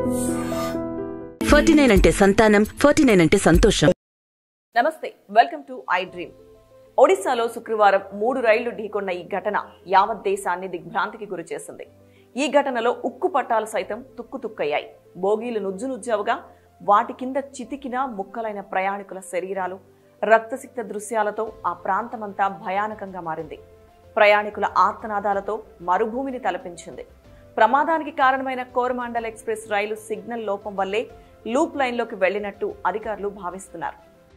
forty nine అంటే సంతానం forty nine అంటే సంతోషం నమస్తే వెల్కమ్ టు ఐ డ్రీమ్ ఒడిశాలో శుక్రవారం మూడు రైళ్లు ఢీకొన్న ఈ ఘటన యావత్ దేశాన్ని దిగ్భ్రాంతికి గురిచేసింది ఈ ఘటనలో ఉక్కు పట్టాలు సైతం తుక్కుతుక్కయ్యాయి బోగీలు నుజ్జు నుజ్జవగా వాటి కింద చితికిన ముక్కలైన ప్రయాణికుల శరీరాలు రక్తసిక్త దృశ్యాలతో ఆ ప్రాంతమంతా భయానకంగా మారింది ప్రయాణికుల ఆర్తనాదాలతో మరుభూమిని తలపించింది ప్రమాదానికి కారణమైన కోరమాండల్ ఎక్స్ప్రెస్ రైలు సిగ్నల్ లోపం వల్లే లూప్ లైన్లోకి వెళ్లినట్టు అధికారులు భావిస్తున్నారు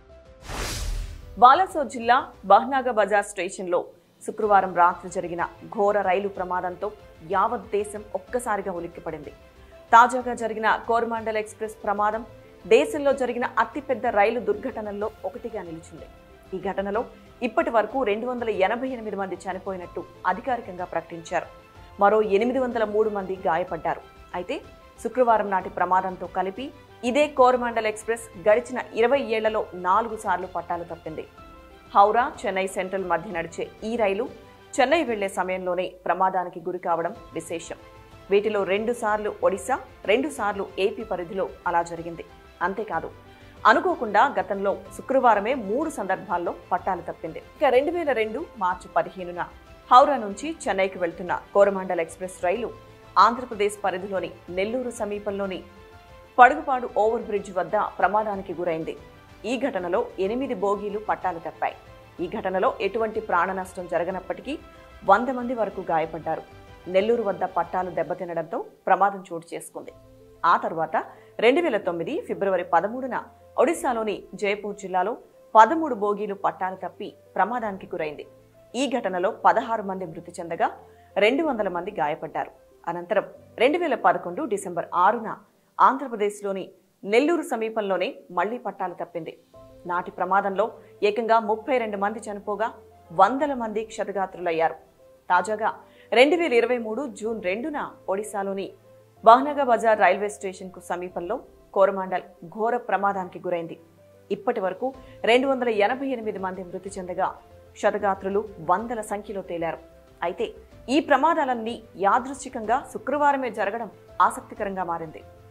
బాలాసోర్ జిల్లా బహ్నాగ బజార్ స్టేషన్లో శుక్రవారం రాత్రి జరిగిన ఘోర రైలు ప్రమాదంతో యావత్ దేశం ఒక్కసారిగా ఉలిక్కిపడింది తాజాగా జరిగిన కోరమాండల్ ఎక్స్ప్రెస్ ప్రమాదం దేశంలో జరిగిన అతిపెద్ద రైలు దుర్ఘటనల్లో ఒకటిగా నిలిచింది ఈ ఘటనలో ఇప్పటి వరకు రెండు వందల ఎనభై ఎనిమిది మంది చనిపోయినట్టు అధికారికంగా ప్రకటించారు మరో ఎనిమిది వందల మూడు మంది గాయపడ్డారు అయితే శుక్రవారం నాటి ప్రమాదంతో కలిపి ఇదే కోరమాండల్ ఎక్స్ప్రెస్ గడిచిన ఇరవై ఏళ్లలో నాలుగు సార్లు పట్టాలు తప్పింది హౌరా చెన్నై సెంట్రల్ మధ్య నడిచే ఈ రైలు చెన్నై వెళ్లే సమయంలోనే ప్రమాదానికి గురి కావడం విశేషం వీటిలో రెండు సార్లు ఒడిశా రెండు సార్లు ఏపీ పరిధిలో అలా జరిగింది అంతేకాదు అనుకోకుండా గతంలో శుక్రవారమే మూడు సందర్భాల్లో పట్టాలు తప్పింది ఇక రెండు వేల రెండు మార్చి పదిహేనున హౌరా నుంచి చెన్నైకి వెళ్తున్న కోరమాండల్ ఎక్స్ప్రెస్ రైలు ఆంధ్రప్రదేశ్ పరిధిలోని నెల్లూరు సమీపంలోని పడుగుపాడు ఓవర్ బ్రిడ్జ్ వద్ద ప్రమాదానికి గురైంది ఈ ఘటనలో ఎనిమిది బోగీలు పట్టాలు తప్పాయి ఈ ఘటనలో ఎటువంటి ప్రాణ నష్టం జరగనప్పటికీ వంద మంది వరకు గాయపడ్డారు నెల్లూరు వద్ద పట్టాలు దెబ్బతినడంతో ప్రమాదం చోటు చేసుకుంది ఆ తర్వాత రెండు వేల తొమ్మిది ఫిబ్రవరి పదమూడున ఒడిశాలోని జైపూర్ జిల్లాలో పదమూడు బోగీలు పట్టాలు తప్పి ప్రమాదానికి గురైంది ఈ ఘటనలో పదహారు మంది మృతి చెందగా రెండు వందల మంది గాయపడ్డారు అనంతరం రెండు వేల పదకొండు డిసెంబర్ ఆరున ఆంధ్రప్రదేశ్లోని నెల్లూరు సమీపంలోనే మళ్లీ పట్టాలు తప్పింది నాటి ప్రమాదంలో ఏకంగా ముప్పై రెండు మంది చనిపోగా వందల మంది క్షతగాత్రులయ్యారు తాజాగా రెండు వేల ఇరవై మూడు జూన్ రెండున ఒడిశాలోని బహ్నగ బజార్ రైల్వే స్టేషన్కు సమీపంలో కోరమాండల్ ఘోర ప్రమాదానికి గురైంది ఇప్పటి వరకు రెండు వందల ఎనభై ఎనిమిది మంది మృతి చెందగా క్షతగాత్రులు వందల సంఖ్యలో తేలారు అయితే ఈ ప్రమాదాలన్నీ యాదృచ్ఛికంగా శుక్రవారమే జరగడం ఆసక్తికరంగా మారింది